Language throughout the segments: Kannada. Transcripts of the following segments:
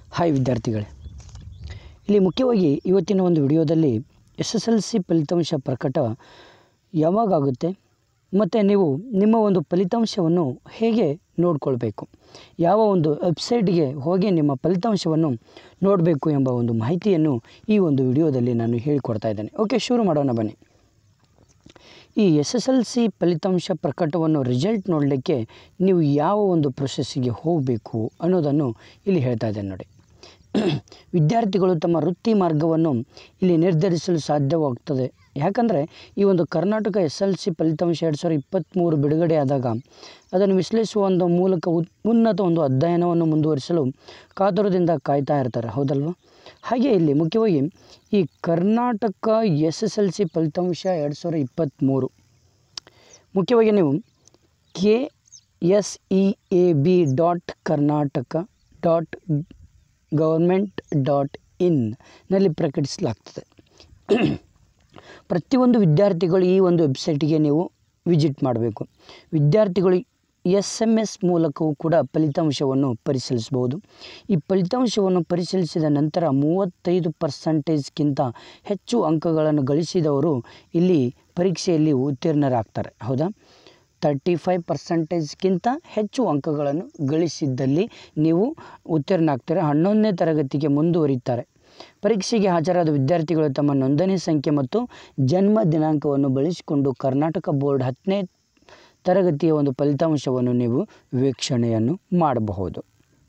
ಹಾಯ್ ವಿದ್ಯಾರ್ಥಿಗಳೇ ಇಲ್ಲಿ ಮುಖ್ಯವಾಗಿ ಇವತ್ತಿನ ಒಂದು ವಿಡಿಯೋದಲ್ಲಿ ಎಸ್ ಎಸ್ ಎಲ್ ಸಿ ಫಲಿತಾಂಶ ಪ್ರಕಟ ಯಾವಾಗ ಆಗುತ್ತೆ ಮತ್ತು ನೀವು ನಿಮ್ಮ ಒಂದು ಫಲಿತಾಂಶವನ್ನು ಹೇಗೆ ನೋಡಿಕೊಳ್ಬೇಕು ಯಾವ ಒಂದು ವೆಬ್ಸೈಟ್ಗೆ ಹೋಗಿ ನಿಮ್ಮ ಫಲಿತಾಂಶವನ್ನು ನೋಡಬೇಕು ಎಂಬ ಒಂದು ಮಾಹಿತಿಯನ್ನು ಈ ಒಂದು ವಿಡಿಯೋದಲ್ಲಿ ನಾನು ಹೇಳಿಕೊಡ್ತಾ ಇದ್ದೇನೆ ಓಕೆ ಶುರು ಮಾಡೋಣ ಬನ್ನಿ ಈ ಎಸ್ ಎಸ್ ಎಲ್ ಸಿ ಫಲಿತಾಂಶ ಪ್ರಕಟವನ್ನು ರಿಸಲ್ಟ್ ನೋಡಲಿಕ್ಕೆ ನೀವು ಯಾವ ಒಂದು ಪ್ರೊಸೆಸ್ಸಿಗೆ ಹೋಗಬೇಕು ಅನ್ನೋದನ್ನು ಇಲ್ಲಿ ಹೇಳ್ತಾ ಇದ್ದೇನೆ ನೋಡಿ ವಿದ್ಯಾರ್ಥಿಗಳು ತಮ್ಮ ವೃತ್ತಿ ಮಾರ್ಗವನ್ನು ಇಲ್ಲಿ ನಿರ್ಧರಿಸಲು ಸಾಧ್ಯವಾಗ್ತದೆ ಯಾಕಂದರೆ ಈ ಒಂದು ಕರ್ನಾಟಕ ಎಸ್ ಎಲ್ ಸಿ ಫಲಿತಾಂಶ ಎರಡು ಸಾವಿರದ ಇಪ್ಪತ್ತ್ಮೂರು ಬಿಡುಗಡೆ ಆದಾಗ ಅದನ್ನು ವಿಶ್ಲೇಷಿಸುವ ಒಂದು ಮೂಲಕ ಉತ್- ಉನ್ನತ ಒಂದು ಅಧ್ಯಯನವನ್ನು ಮುಂದುವರಿಸಲು ಕಾತುರದಿಂದ ಕಾಯ್ತಾ ಇರ್ತಾರೆ ಹೌದಲ್ವಾ ಹಾಗೆ ಇಲ್ಲಿ ಮುಖ್ಯವಾಗಿ ಈ Karnataka S S L C ಫಲಿತಾಂಶ ಎರಡು ಸಾವಿರದ ಇಪ್ಪತ್ತ್ಮೂರು ಮುಖ್ಯವಾಗಿ ನೀವು K S E A B dot Karnataka dot government dot ಇನ್ನಲ್ಲಿ ಪ್ರಕಟಿಸಲಾಗ್ತದೆ ಪ್ರತಿಯೊಂದು ವಿದ್ಯಾರ್ಥಿಗಳು ಈ ಒಂದು ವೆಬ್ಸೈಟಿಗೆ ನೀವು ವಿಸಿಟ್ ಮಾಡಬೇಕು ವಿದ್ಯಾರ್ಥಿಗಳು ಎಸ್ ಎಮ್ ಎಸ್ ಮೂಲಕವೂ ಕೂಡ ಫಲಿತಾಂಶವನ್ನು ಪರಿಶೀಲಿಸಬಹುದು ಈ ಫಲಿತಾಂಶವನ್ನು ಪರಿಶೀಲಿಸಿದ ನಂತರ ಮೂವತ್ತೈದು ಪರ್ಸೆಂಟೇಜ್ಗಿಂತ ಹೆಚ್ಚು ಅಂಕಗಳನ್ನು ಗಳಿಸಿದವರು ಇಲ್ಲಿ ಪರೀಕ್ಷೆಯಲ್ಲಿ ಉತ್ತೀರ್ಣರಾಗ್ತಾರೆ ಹೌದಾ ತರ್ಟಿ ಫೈವ್ ಪರ್ಸೆಂಟೇಜ್ಗಿಂತ ಹೆಚ್ಚು ಅಂಕಗಳನ್ನು ಗಳಿಸಿದ್ದಲ್ಲಿ ನೀವು ಉತ್ತೀರ್ಣ ಆಗ್ತಾರೆ ಹನ್ನೊಂದನೇ ತರಗತಿಗೆ ಮುಂದುವರಿತಾರೆ ಪರೀಕ್ಷೆಗೆ ಹಾಜರಾದ ವಿದ್ಯಾರ್ಥಿಗಳು ತಮ್ಮ ನೋಂದಣಿ ಸಂಖ್ಯೆ ಮತ್ತು ಜನ್ಮ ದಿನಾಂಕವನ್ನು ಬಳಸಿಕೊಂಡು ಕರ್ನಾಟಕ ಬೋರ್ಡ್ ಹತ್ತನೇ ತರಗತಿಯ ಒಂದು ಫಲಿತಾಂಶವನ್ನು ನೀವು ವೀಕ್ಷಣೆಯನ್ನು ಮಾಡಬಹುದು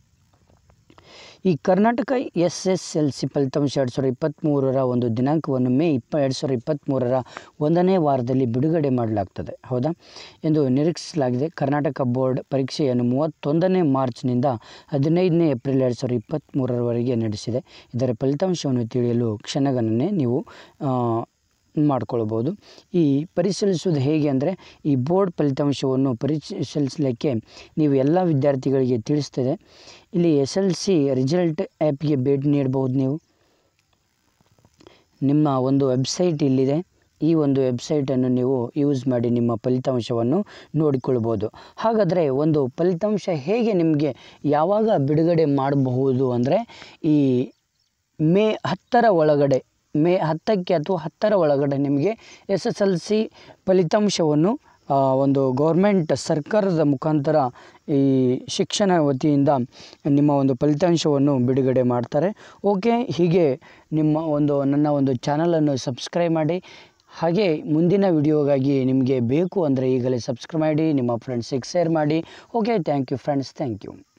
ಈ Karnataka S S L C ಫಲಿತಾಂಶ ಎರಡು ಸಾವಿರದ ಇಪ್ಪತ್ತ್ಮೂರರ ಒಂದು ದಿನಾಂಕವನ್ನು ಮೇ ಇಪ್ಪ ಎರಡು ಸಾವಿರದ ಇಪ್ಪತ್ತ್ಮೂರರ ಒಂದನೇ ವಾರದಲ್ಲಿ ಬಿಡುಗಡೆ ಮಾಡಲಾಗ್ತದೆ ಹೌದಾ ಎಂದು ನಿರೀಕ್ಷಿಸಲಾಗಿದೆ ಕರ್ನಾಟಕ ಬೋರ್ಡ್ ಪರೀಕ್ಷೆಯನ್ನು ಮೂವತ್ತೊಂದನೇ ಮಾರ್ಚ್ನಿಂದ ಹದಿನೈದನೇ ಏಪ್ರಿಲ್ ಎರಡು ಸಾವಿರದ ಇಪ್ಪತ್ತ್ಮೂರರವರೆಗೆ ನಡೆಸಿದೆ ಇದರ ಫಲಿತಾಂಶವನ್ನು ತಿಳಿಯಲು ಕ್ಷಣಗಣನೆ ನೀವು ಆ, ಮಾಡ್ಕೊಳ್ಬೋದು ಈ ಪರಿಶೀಲಿಸುವುದು ಹೇಗೆ ಅಂದರೆ ಈ ಬೋರ್ಡ್ ಫಲಿತಾಂಶವನ್ನು ಪರಿಶೀಲಿಸಲಿಕ್ಕೆ ನೀವು ಎಲ್ಲ ವಿದ್ಯಾರ್ಥಿಗಳಿಗೆ ತಿಳಿಸ್ತದೆ ಇಲ್ಲಿ ಎಸ್ ಎಲ್ ಸಿ ರಿಸಲ್ಟ್ ಆ್ಯಪ್ಗೆ ಭೇಟಿ ನೀಡಬಹುದು ನೀವು ನಿಮ್ಮ ಒಂದು ವೆಬ್ಸೈಟ್ ಇಲ್ಲಿದೆ ಈ ಒಂದು ವೆಬ್ಸೈಟನ್ನು ನೀವು ಯೂಸ್ ಮಾಡಿ ನಿಮ್ಮ ಫಲಿತಾಂಶವನ್ನು ನೋಡಿಕೊಳ್ಬೋದು ಹಾಗಾದರೆ ಒಂದು ಫಲಿತಾಂಶ ಹೇಗೆ ನಿಮಗೆ ಯಾವಾಗ ಬಿಡುಗಡೆ ಮಾಡಬಹುದು ಅಂದರೆ ಈ ಮೇ ಹತ್ತರ ಒಳಗಡೆ ಮೇ ಹತ್ತಕ್ಕೆ ಅಥವಾ ಹತ್ತರ ಒಳಗಡೆ ನಿಮಗೆ ಎಸ್ ಎಸ್ ಎಲ್ ಸಿ ಫಲಿತಾಂಶವನ್ನು ಆ, ಒಂದು ಗೌರ್ಮೆಂಟ್ ಸರ್ಕಾರದ ಮುಖಾಂತರ ಈ ಶಿಕ್ಷಣ ವತಿಯಿಂದ ನಿಮ್ಮ ಒಂದು ಫಲಿತಾಂಶವನ್ನು ಬಿಡುಗಡೆ ಮಾಡ್ತಾರೆ ಓಕೆ ಹೀಗೆ ನಿಮ್ಮ ಒಂದು ನನ್ನ ಒಂದು ಚಾನಲನ್ನು ಸಬ್ಸ್ಕ್ರೈಬ್ ಮಾಡಿ ಹಾಗೆ ಮುಂದಿನ ವಿಡಿಯೋಗಾಗಿ ನಿಮಗೆ ಬೇಕು ಅಂದರೆ ಈಗಲೇ ಸಬ್ಸ್ಕ್ರೈಬ್ ಮಾಡಿ ನಿಮ್ಮ ಫ್ರೆಂಡ್ಸಿಗೆ ಶೇರ್ ಮಾಡಿ okay thank you friends thank you